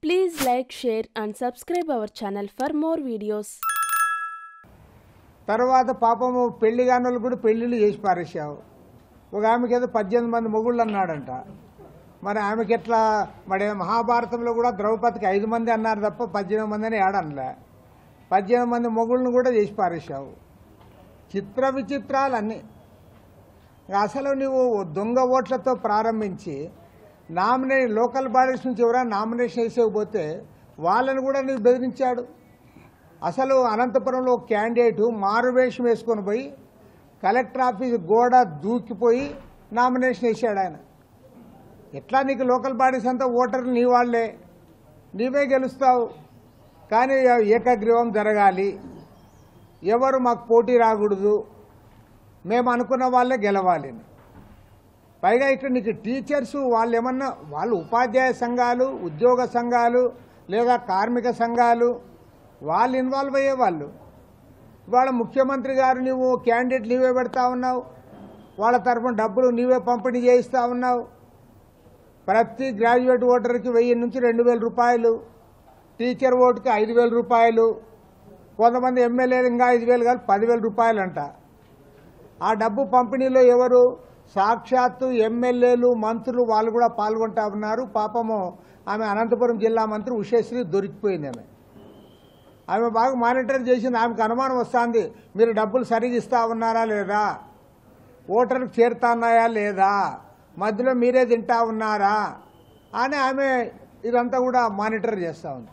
Please like, share and subscribe our channel for more videos. తర్వాత పాపము పెళ్లి కాని కూడా పెళ్లిళ్ళు చేసి పారేసావు ఒక ఆమెకి ఏదో పద్దెనిమిది మంది మొగుళ్ళు అన్నాడంట మరి ఆమెకి ఎట్లా మరి మహాభారతంలో కూడా ద్రౌపదికి ఐదు మంది అన్నారు తప్ప పద్దెనిమిది మంది అని ఏడనలే పద్దెనిమిది మంది మొగుళ్ళను కూడా చేసి పారేసావు చిత్ర విచిత్రాలన్నీ అసలు నువ్వు దొంగ ఓట్లతో ప్రారంభించి నామినే లోకల్ బాడీస్ నుంచి ఎవరైనా నామినేషన్ వేసేకపోతే వాళ్ళని కూడా నువ్వు బెదిరించాడు అసలు అనంతపురంలో ఒక క్యాండిడేట్ మారువేషం వేసుకొని పోయి కలెక్టర్ ఆఫీస్ గోడ దూకిపోయి నామినేషన్ వేసాడు ఆయన ఎట్లా నీకు లోకల్ బాడీస్ అంతా ఓటర్లు నీ వాళ్ళే నీవే గెలుస్తావు కానీ ఏకగ్రీవం జరగాలి ఎవరు మాకు పోటీ రాకూడదు మేము అనుకున్న వాళ్ళే గెలవాలి అని. పైగా ఇక్కడ నీకు టీచర్స్ వాళ్ళు ఏమన్నా వాళ్ళు ఉపాధ్యాయ సంఘాలు ఉద్యోగ సంఘాలు లేదా కార్మిక సంఘాలు వాళ్ళు ఇన్వాల్వ్ అయ్యేవాళ్ళు ఇవాళ ముఖ్యమంత్రి గారు నువ్వు క్యాండిడేట్ నీవే పెడతా ఉన్నావు వాళ్ళ తరఫున డబ్బులు నీవే పంపిణీ చేయిస్తా ఉన్నావు ప్రతి గ్రాడ్యుయేట్ ఓటర్కి వెయ్యి నుంచి రెండు వేల రూపాయలు టీచర్ ఓటుకి ఐదు వేల రూపాయలు కొంతమంది ఎమ్మెల్యేలు ఇంకా ఐదు వేలు కాదు పదివేల రూపాయలు అంట ఆ డబ్బు పంపిణీలో ఎవరు సాక్షాత్తు ఎమ్మెల్యేలు మంత్రులు వాళ్ళు కూడా పాల్గొంటా ఉన్నారు పాపము ఆమె అనంతపురం జిల్లా మంత్రి ఉషశ్రీ దొరికిపోయింది ఆమె ఆమె బాగా మానిటర్ చేసింది ఆమెకు అనుమానం వస్తుంది మీరు డబ్బులు సరిగ్గా ఇస్తా ఉన్నారా లేదా ఓటర్లకు చేరుతున్నాయా లేదా మధ్యలో మీరే తింటా ఉన్నారా అని ఆమె ఇదంతా కూడా మానిటర్ చేస్తూ ఉంది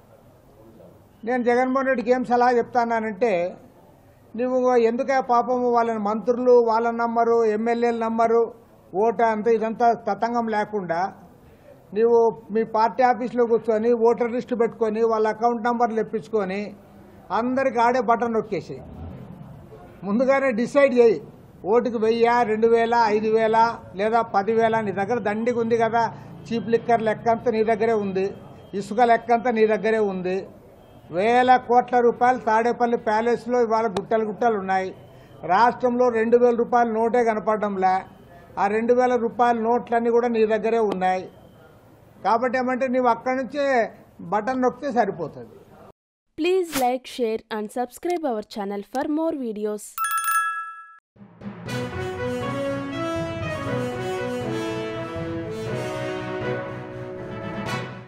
నేను జగన్మోహన్ రెడ్డికి ఏం సలహా చెప్తానంటే నువ్వు ఎందుకే పాపము వాళ్ళని మంత్రులు వాళ్ళ నమ్మరు ఎమ్మెల్యేలు నమ్మరు ఓటు అంతా ఇదంతా తతంగం లేకుండా నీవు మీ పార్టీ ఆఫీస్లో కూర్చొని ఓటర్ లిస్టు పెట్టుకొని వాళ్ళ అకౌంట్ నంబర్లు ఇప్పించుకొని అందరికి ఆడే బటన్ నొక్కేసి ముందుగానే డిసైడ్ చేయి ఓటుకు వెయ్యి రెండు వేల ఐదు వేల లేదా పదివేల నీ దగ్గర దండిగా ఉంది కదా చీప్ లిక్కర్ లెక్కంతా నీ దగ్గరే ఉంది ఇసుక లెక్కంతా నీ దగ్గరే ఉంది వేల కోట్ల రూపాయలు తాడేపల్లి ప్యాలెస్లో ఇవాళ గుట్టలు గుట్టలు ఉన్నాయి రాష్ట్రంలో రెండు వేల రూపాయల నోటే కనపడడంలే ఆ రెండు వేల రూపాయల నోట్లన్నీ కూడా నీ దగ్గరే ఉన్నాయి కాబట్టి ఏమంటే నీవు అక్కడి నుంచే బటన్ నొక్కితే సరిపోతుంది Please like, share and subscribe our channel for more videos.